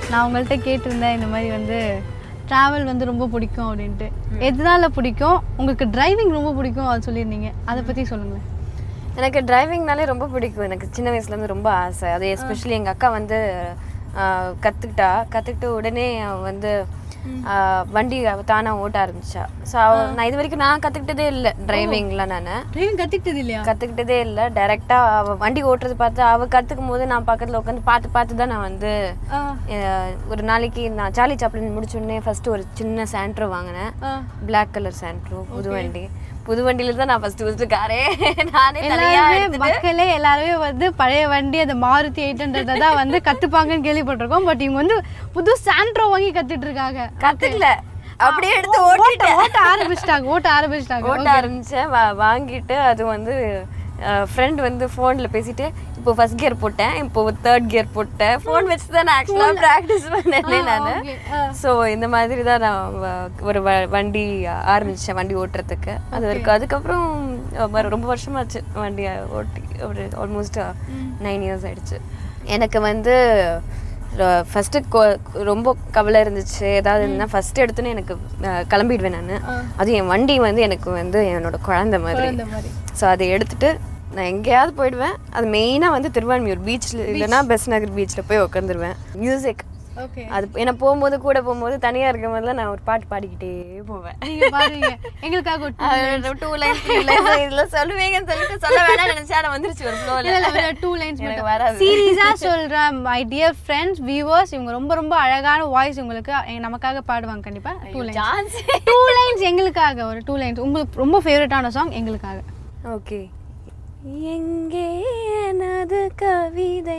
நான் உங்கள்கிட்ட கேட்டிருந்தேன் இந்த மாதிரி வந்து ட்ராவல் வந்து ரொம்ப பிடிக்கும் அப்படின்ட்டு எதனால பிடிக்கும் உங்களுக்கு டிரைவிங் ரொம்ப பிடிக்கும் அது சொல்லியிருந்தீங்க அதை பற்றி சொல்லுங்களேன் எனக்கு டிரைவிங்னாலே ரொம்ப பிடிக்கும் எனக்கு சின்ன வயசுலேருந்து ரொம்ப ஆசை அது எஸ்பெஷலி எங்கள் அக்கா வந்து ஆஹ், கத்துக்கிட்டா கற்றுக்கிட்டு உடனே அவ வந்து ஆஹ், வண்டி அவ தானா ஓட்ட ஆரம்பிச்சா ஸோ நான் இது வரைக்கும் நான் கற்றுக்கிட்டதே இல்லை டிரைவிங்லாம் நான் டிரைவிங் கற்றுக்கிட்டது இல்லையா கற்றுக்கிட்டதே இல்லை டைரெக்டாக அவள் வண்டி ஓட்டுறது பார்த்து அவள் கற்றுக்கும் போது நான் பக்கத்தில் உட்காந்து பார்த்து பார்த்து தான் நான் வந்து ஆ அஹ், ஒரு நாளைக்கு நான் சார்லி சாப்ளின் முடிச்சோடனே ஃபஸ்ட்டு ஒரு சின்ன சாண்ட்ரோ வாங்கினேன் ஆ பிளாக் கலர் சாண்ட்ரோ புது வண்டி புது வண்டியில தான் நான் ஃபஸ்ட்டு ஃபஸ்ட்டு காரே நானே தனியாக எல்லாருமே மக்களே எல்லாருமே வந்து பழைய வண்டி அந்த மாருதி எயிட் ஹண்ட்ரட் தான் வந்து கத்துப்பாங்கன்னு கேள்விப்பட்டிருக்கோம் பட் இவங்க வந்து புது சாண்ட்ரோ வாங்கி கத்துட்டு இருக்காங்க கற்றுக்கல அப்படியே எடுத்து ஓட்ட ஓட்டிட்டேன் ஓட்ட ஆரம்பிச்சிட்டாங்க ஓட்ட ஆரம்பிச்சிட்டாங்க ஓட்ட ஆரம்பிச்சேன் வா வாங்கிட்டு அது வந்து ஃப்ரெண்ட் வந்து ஃபோனில் பேசிட்டு இப்போ ஃபர்ஸ்ட் கியர் போட்டேன் இப்போ தேர்ட் கியர் போட்டேன் ஃபோன் வச்சு தான் நான் ஆக்சுவலாக ப்ராக்டிஸ் பண்ணேன் நான் okay. ஸோ இந்த மாதிரி தான் நான் வ- ஒரு வ- வண்டி ஆரம்பித்தேன் வண்டி ஓட்டுறதுக்கு அது வரைக்கும் அதுக்கப்புறம் அஹ், வர- ரொம்ப வருஷமாச்சு வண்டி ஓட்டி ஒரு ஆல்மோஸ்ட் நைன் இயர்ஸ் ஆயிடுச்சு எனக்கு வந்து ஃபஸ்ட்டு ரொம்ப கவலை இருந்துச்சு ஏதாவது இருந்தால் ஃபஸ்ட்டு எடுத்தோன்னே எனக்கு அஹ், கிளம்பிடுவேன் நான் அதுவும் என் வண்டி வந்து எனக்கு வந்து என்னோட குழந்தை மாதிரி இந்த மாதிரி ஸோ அதை எடுத்துட்டு நான் எங்கேயாவது போயிடுவேன் அது மெயினாக வந்து திருவான்மியூர் பீச்சில் இல்லைன்னா பெஸ் நகர் பீச்சில் போய் உட்காந்துருவேன் மியூசிக் ஓகே அது ஏன்னா போகும்போது கூட போகும்போது தனியாக இருக்கும் போதெல்லாம் நான் ஒரு பாட்டு பாடிக்கிட்டே போவேன் நீங்க பாருங்க எங்களுக்காக ஒரு two- two line three line இதெல்லாம் சொல்லுவீங்கன்னு சொல்லிட்டு சொல்ல வேணாம் நினைச்சா நான் வந்துருச்சு ஒரு இல்ல, இல்ல, ஃப்ளோவில் ஒரு டூ லைன்ஸ் எனக்கு மட்டும் வராது. சீரியஸா சொல்றேன் மை டியர் ஃப்ரெண்ட்ஸ் வியூவர்ஸ் இவங்க ரொம்ப ரொம்ப அழகான வாய்ஸ் உங்களுக்கு எ- நமக்காக பாடுவாங்க கண்டிப்பா two lines chance two lines எங்களுக்காக ஒரு டூ லைன்ஸ் உங்களுக்கு ரொம்ப ஃபேவரட்டான சாங் எங்களுக்காக ஓகே எங்கே எனது கவிதை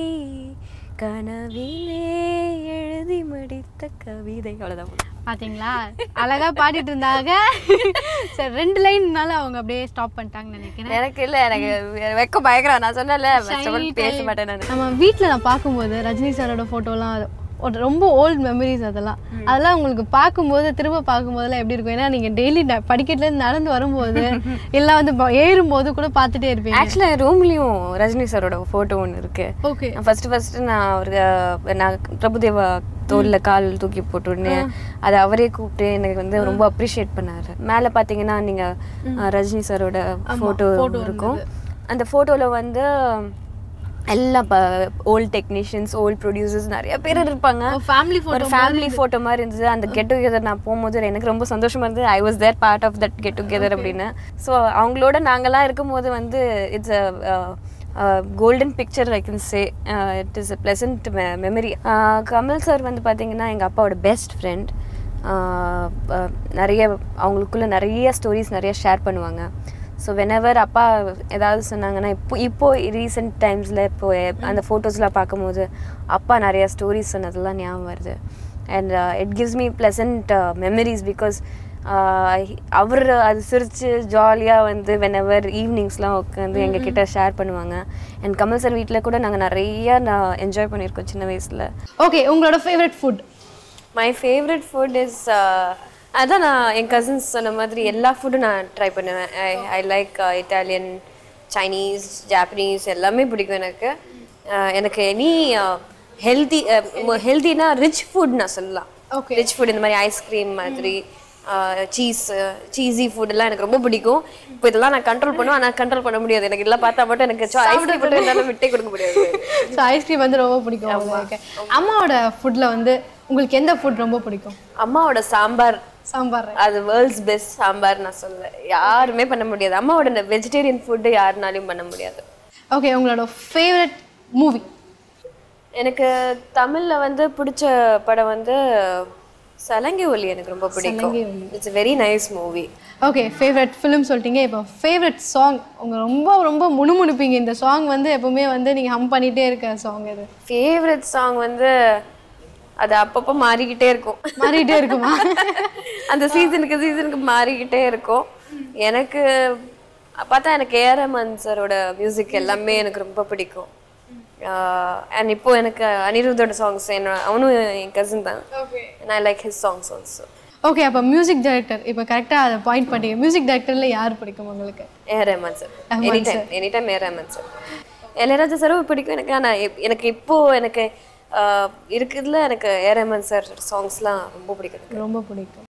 கனவிலே எழுதி முடித்த கவிதை அவ்வளோதான் பாத்தீங்களா அழகா பாடிட்டு இருந்தாங்க சரி ரெண்டு லைன்னால அவங்க அப்படியே ஸ்டாப் பண்ணிட்டாங்கன்னு நினைக்கிறேன் எனக்கு இல்ல எனக்கு வெக்க பயங்கரம் நான் சொன்னல பேச மாட்டேன் நான் நம்ம வீட்டில் நான் பார்க்கும்போது ரஜினி சாரோட ஃபோட்டோலாம் ஒரு ரொம்ப ஓல்ட் மெமரிஸ் அதெல்லாம் அதெல்லாம் உங்களுக்கு பார்க்கும்போது திரும்ப பார்க்கும்போதெல்லாம் எப்படி இருக்கும் ஏன்னா நீங்கள் டெய்லி படிக்கட்டுலேருந்து நடந்து வரும்போது எல்லாம் வந்து ப- ஏறும்போது கூட பார்த்துட்டே இருப்பீங்க ஆக்சுவலாக ரூம்லேயும் ரஜினி சாரோட ஃபோட்டோ ஒன்று இருக்கு ஓகே ஃபர்ஸ்ட் ஃபர்ஸ்ட் நான் அவருக்கு நான் பிரபுதேவா தோல்ல கால் தூக்கி போட்ட உடனே அதை அவரே கூப்பிட்டு எனக்கு வந்து ரொம்ப அப்ரிஷியேட் பண்ணாரு மேலே பார்த்தீங்கன்னா நீங்க அஹ், ரஜினி சாரோட ஃபோட்டோ இருக்கும் அந்த ஃபோட்டோவில் வந்து எல்லாம் ஓல்ட் டெக்னீஷியன்ஸ் ஓல்ட் ப்ரொடியூசர்ஸ் நிறைய பேர் இருப்பாங்க ஃபேமிலி ஒரு ஃபேமிலி ஃபோட்டோ மாதிரி இருந்தது அந்த கெட் டுகெதர் நான் போகும்போது எனக்கு ரொம்ப சந்தோஷமா இருந்தது I was there part of that get together அப்படின்னு ஸோ அவங்களோட நாங்கெல்லாம் இருக்கும்போது வந்து it's a golden picture I can say it is a pleasant memory Kamal sir வந்து பார்த்தீங்கன்னா எங்கள் அப்பாவோட பெஸ்ட் ஃப்ரெண்ட் நிறைய அவங்களுக்குள்ள நிறைய ஸ்டோரிஸ் நிறைய ஷேர் பண்ணுவாங்க ஸோ வெனவர் அப்பா ஏதாவது சொன்னாங்கன்னா இப்போ இப்போ ரீசெண்ட் டைம்ஸில் இப்போ அந்த ஃபோட்டோஸ்லாம் பார்க்கும்போது அப்பா நிறைய ஸ்டோரிஸ் சொன்னதெல்லாம் ஞாபகம் வருது and it gives me pleasant memories because அவர் அது சிரித்து ஜாலியாக வந்து வெனவர் ஈவினிங்ஸ்லாம் உட்காந்து எங்கள் கிட்ட ஷேர் பண்ணுவாங்க அண்ட் கமல் சார் வீட்டில் கூட நாங்கள் நிறைய நான் என்ஜாய் பண்ணியிருக்கோம் சின்ன வயசில் ஓகே உங்களோட favourite food my favourite food is அதான் நான் என் கசின்ஸ் சொன்ன மாதிரி எல்லா ஃபுட்டும் நான் ட்ரை பண்ணுவேன் I I like Italian Chinese Japanese எல்லாமே பிடிக்கும் எனக்கு Uh, எனக்கு எனி ஹெல்தி ஹெல்தினா ரிச் ஃபுட் நான் சொல்லலாம் Okay. ரிச் ஃபுட் இந்த மாதிரி ஐஸ்கிரீம் மாதிரி சீஸ் சீஸி ஃபுட்லாம் எனக்கு ரொம்ப பிடிக்கும் இப்போ இதெல்லாம் நான் கண்ட்ரோல் பண்ணுவேன் ஆனால் கண்ட்ரோல் பண்ண முடியாது எனக்கு இதெல்லாம் பார்த்தா மட்டும் எனக்கு ஐஸ்கிரீம் மட்டும் என்னால் விட்டே கொடுக்க முடியாது ஸோ ஐஸ்கிரீம் வந்து ரொம்ப பிடிக்கும் உங்களுக்கு அம்மாவோட ஃபுட்டில் வந்து உங்களுக்கு எந்த ஃபுட் ரொம்ப பிடிக்கும் அம்மாவோட சாம்பார் சாம்பார் அது வேர்ல்ட்ஸ் பெஸ்ட் சாம்பார் நான் சொல்ல யாருமே பண்ண முடியாது அம்மாவோட வெஜிடேரியன் ஃபுட்டு யாருனாலையும் பண்ண முடியாது ஓகே உங்களோட ஃபேவரட் மூவி எனக்கு தமிழ்ல வந்து பிடிச்ச படம் வந்து சலங்கை ஒலி எனக்கு ரொம்ப பிடிக்கும் it's very nice movie okay favourite film சொல்லிட்டீங்க இப்போ ஃபேவரட் சாங் உங்க ரொம்ப ரொம்ப முணுமுணுப்பீங்க இந்த சாங் வந்து எப்பவுமே வந்து நீங்க ஹம் பண்ணிட்டே இருக்க சாங் இது ஃபேவரட் சாங் வந்து அது அப்பப்போ மாறிக்கிட்டே இருக்கும் மாறிட்டே இருக்குமா அந்த சீசனுக்கு சீசனுக்கு மாறிக்கிட்டே இருக்கும் எனக்கு பார்த்தா எனக்கு ஏஆர் ரஹ்மான் சாரோட மியூசிக் எல்லாமே எனக்கு ரொம்ப பிடிக்கும் அண்ட் இப்போ எனக்கு அனிருத்தோட சாங்ஸ் என்ன அவனும் என் கசின் தான் and I like his songs also okay அப்போ மியூசிக் டைரக்டர் இப்போ கரெக்டாக அதை பாயிண்ட் பண்ணீங்க மியூசிக் டைரக்டரில் யார் பிடிக்கும் உங்களுக்கு AR Rahman sir any time any time AR Rahman sir Ilaiyaraaja சாரும் பிடிக்கும் எனக்கு ஆனால் எனக்கு இப்போ எனக்கு ஆஹ் இருக்குதுல எனக்கு ஏரமன் சார் சாங்ஸ்லாம் ரொம்ப பிடிக்கும் ரொம்ப பிடிக்கும்